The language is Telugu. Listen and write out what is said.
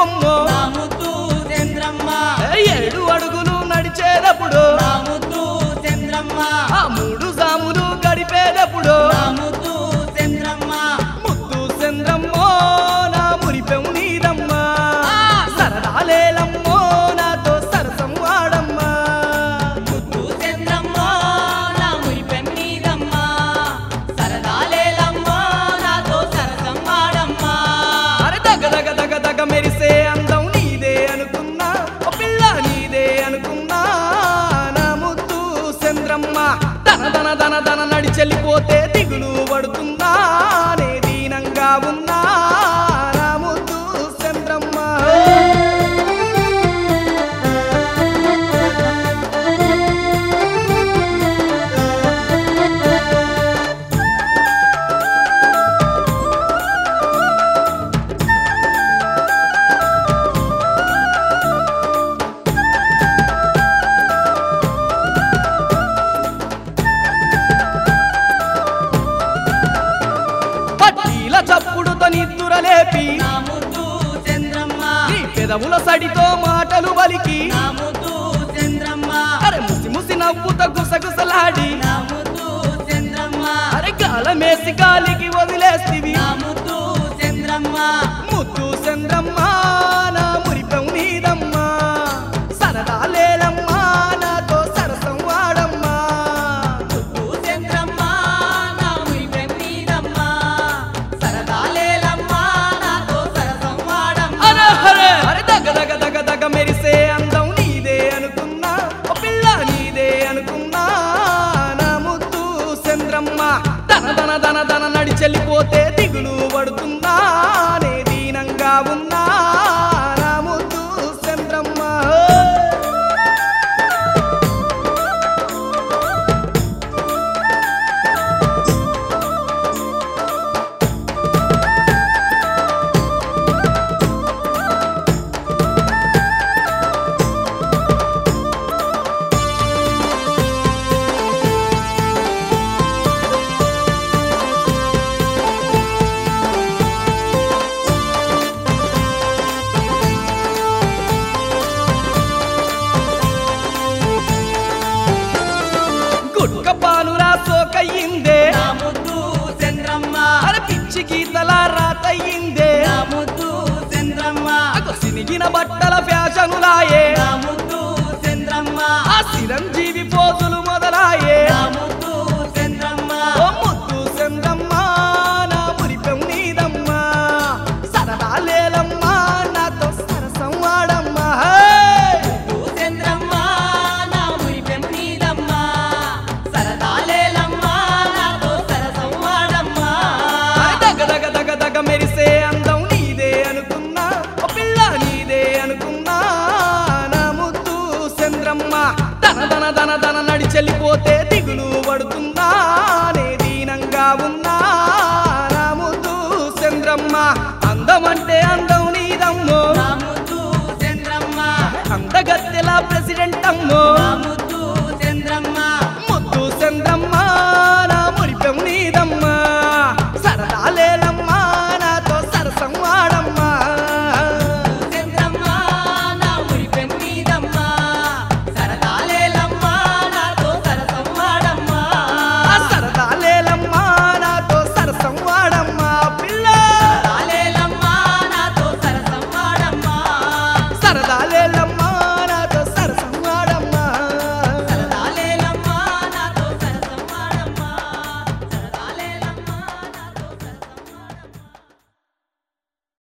అమ్మో నాముతూ చంద్రమ్మ ఏడు అడుగులు నడిచేటప్పుడు నాముతూ చంద్రమ్మ ఆ మూడు సాములు గడిపేటప్పుడు నాముతూ చంద్రమ్మ ముద్దు చంద్రమ్మో నా మురిపెం నీదమ్మా సరదాలేలమ్మో నాతో సరసం వాడమ్మా ముద్దు చంద్రమ్మ నా మురిపెం నీదమ్మ సరదాలేలమ్మ నాతో సరసం వాడమ్మ అరే దగ దగ దగ దగ మెరిసే అందం నీదే అనుకున్నా ఓ పిల్ల నీదే అనుకున్నా నా ముద్దు చంద్రమ్మ దన దన దన దన నడిచెళ్ళిపోతే దిగులు పడుతుందా నే దీనంగా ఉన్నా నా ముద్దు చంద్రమ్మ పట్టీల చప్పుడుతో నిద్దురలేపి నా ముద్దు చంద్రమ్మ నీ పెదవుల సడితో మాటలు బలికి నా ముద్దు చంద్రమ్మ అరే ముసి ముసి నవ్వుతో గుసగుసలాడి నా ముద్దు చంద్రమ్మ అరే గాలమేసి గాలికి వదిలేస్తివి నా ముద్దు చంద్రమ్మ ముద్దు చంద్రమ్మ నా మురిపెం నీదమ్మా సరదా లేలమ్మా నాతో సరసం వాడమ్మా ముద్దు చంద్రమ్మ నా మురిపెం నీదమ్మ సరదాలేలమ్మ నాతో సరసం వాడమ్మ అరే అరే అరే దగ దగ దగ దగ మెరిసే అందం నీదే అనుకున్నా ఓ పిల్ల నీదే అనుకున్నా నా ముద్దు చంద్రమ్మ దన దన దన దన నడిచెళ్ళిపోతే దిగులు పడుతుందా నే దీనంగా ఉన్నా నా ముద్దు చంద్రమ్మ గుట్క పానురా సోకయ్యిందే నా ముద్దు చంద్రమ్మ అరే పిచ్చి గీతలా రాతయ్యిందే నా ముద్దు చంద్రమ్మ అగో సినిగిన బట్టల ఫ్యాషనులాయే నా ముద్దు చంద్రమ్మ ఆ చిరంజీవి పోజులు మొదలాయే నా ముద్దు చంద్రమ్మ ఓ ముద్దు చంద్రమ్మ నా మురిపెం నీదమ్మా సరదా లేలమ్మా నాతో సరసం వాడమ్మా హే! ముద్దు చంద్రమ్మ నా మురిపెం నీదమ్మ సరదాలేలమ్మ నాతో సరసం వాడమ్మ అరే దగ దగ దగ దగ మెరిసే అందం నీదే అనుకున్నా ఓ పిల్ల నీదే అనుకున్నా నా ముద్దు చంద్రమ్మ దన దన దన దన నడిచెళ్ళిపోతే దిగులు పడుతుందా నే దీనంగా ఉన్నా నా ముద్దు చంద్రమ్మ అందమంటే అందం నీదమ్మో నా ముద్దు చంద్రమ్మ అందగత్తెలా ప్రెసిడెంట్ అమ్మో నా